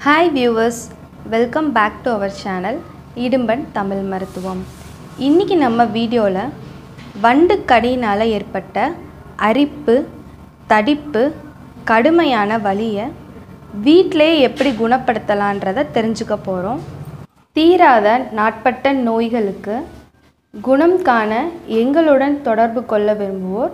hi viewers welcome back to our channel Idumban Tamil மருத்துவம் இன்றைக்கி நம்ம வீடியோவில் வண்டு கடியினால் ஏற்பட்ட அரிப்பு தடிப்பு கடுமையான வலியை வீட்டிலே எப்படி குணப்படுத்தலான்றதை தெரிஞ்சுக்க போகிறோம் தீராத நாட்பட்ட நோய்களுக்கு குணம் காண எங்களுடன் தொடர்பு கொள்ள விரும்புவோர்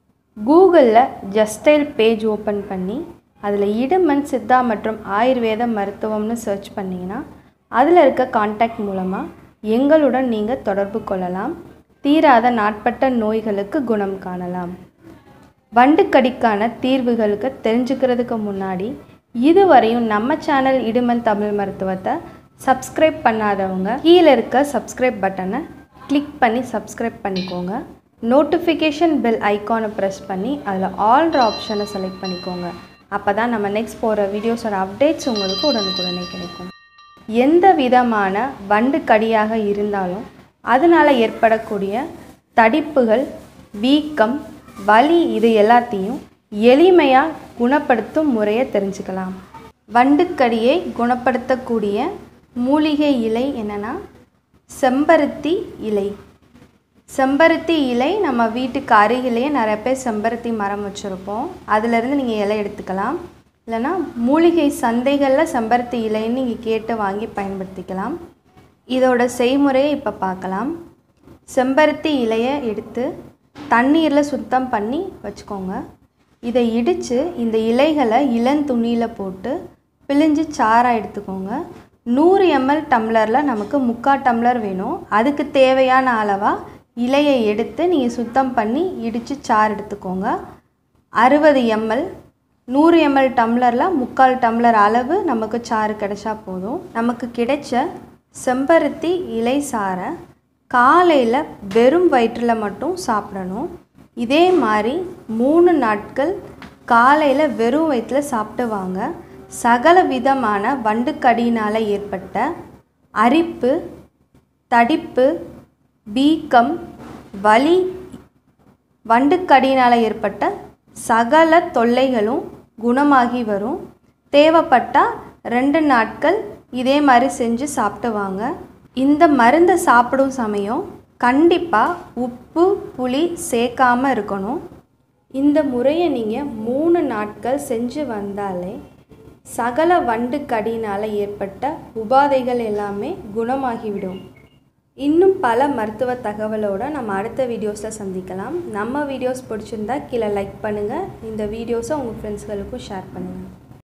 கூகுளில் ஜஸ்டைல் பேஜ் ஓப்பன் பண்ணி அதில் இடுமன் சித்தா மற்றும் ஆயுர்வேத மருத்துவம்னு சர்ச் பண்ணிங்கன்னா அதில் இருக்க காண்டாக்ட் மூலமாக எங்களுடன் நீங்கள் தொடர்பு கொள்ளலாம் தீராத நாட்பட்ட நோய்களுக்கு குணம் காணலாம் வண்டுக்கடிக்கான தீர்வுகளுக்கு தெரிஞ்சுக்கிறதுக்கு முன்னாடி இதுவரையும் நம்ம சேனல் இடுமன் தமிழ் மருத்துவத்தை சப்ஸ்கிரைப் பண்ணாதவங்க கீழே இருக்க சப்ஸ்கிரைப் பட்டனை கிளிக் பண்ணி சப்ஸ்கிரைப் பண்ணிக்கோங்க நோட்டிஃபிகேஷன் பெல் ஐக்கானை ப்ரெஸ் பண்ணி அதில் ஆல்ற ஆப்ஷனை செலக்ட் பண்ணிக்கோங்க அப்போ தான் நம்ம நெக்ஸ்ட் போகிற வீடியோஸோட அப்டேட்ஸ் உங்களுக்கு உடனுக்குடனே கிடைக்கும் எந்த விதமான வண்டு கடியாக இருந்தாலும் அதனால் ஏற்படக்கூடிய தடிப்புகள் வீக்கம் வலி இது எல்லாத்தையும் எளிமையாக குணப்படுத்தும் முறையை தெரிஞ்சுக்கலாம் வண்டுக்கடியை குணப்படுத்தக்கூடிய மூலிகை இலை என்னென்னா செம்பருத்தி இலை செம்பருத்தி இலை நம்ம வீட்டுக்கு அருகிலேயே நிறைய பேர் செம்பருத்தி மரம் வச்சுருப்போம் அதிலிருந்து நீங்கள் இலை எடுத்துக்கலாம் இல்லைன்னா மூலிகை சந்தைகளில் செம்பருத்தி இலைன்னு நீங்கள் கேட்டு வாங்கி பயன்படுத்திக்கலாம் இதோட செய்முறையை இப்போ பார்க்கலாம் செம்பருத்தி இலையை எடுத்து தண்ணீரில் சுத்தம் பண்ணி வச்சுக்கோங்க இதை இடித்து இந்த இலைகளை இளந்துணியில் போட்டு பிழிஞ்சு சாராக எடுத்துக்கோங்க நூறு எம்எல் டம்ளரில் நமக்கு முக்கால் டம்ளர் வேணும் அதுக்கு தேவையான அளவாக இலையை எடுத்து நீங்கள் சுத்தம் பண்ணி இடித்து சாறு எடுத்துக்கோங்க அறுபது எம்எல் நூறு எம்எல் டம்ளரில் முக்கால் டம்ளர் அளவு நமக்கு சாறு கிடைச்சா போதும் நமக்கு கிடைச்ச செம்பருத்தி இலை சாறை காலையில் வெறும் வயிற்றில் மட்டும் சாப்பிடணும் இதே மாதிரி மூணு நாட்கள் காலையில் வெறும் வயிற்றில் சாப்பிட்டு வாங்க சகல விதமான வண்டுக்கடியினால் ஏற்பட்ட அரிப்பு தடிப்பு வீக்கம் வலி வண்டுக்கடியினால் ஏற்பட்ட சகல தொல்லைகளும் குணமாகி வரும் தேவைப்பட்டால் ரெண்டு நாட்கள் இதே மாதிரி செஞ்சு சாப்பிட்டு வாங்க இந்த மருந்தை சாப்பிடும் சமயம் கண்டிப்பாக உப்பு புளி சேர்க்காம இருக்கணும் இந்த முறையை நீங்கள் மூணு நாட்கள் செஞ்சு வந்தாலே சகல வண்டு கடியினால் ஏற்பட்ட உபாதைகள் எல்லாமே குணமாகிவிடும் இன்னும் பல மருத்துவ தகவலோடு நம்ம அடுத்த வீடியோஸில் சந்திக்கலாம் நம்ம வீடியோஸ் பிடிச்சிருந்தா கீழே லைக் பண்ணுங்கள் இந்த வீடியோஸை உங்கள் ஃப்ரெண்ட்ஸ்களுக்கும் ஷேர் பண்ணுங்கள்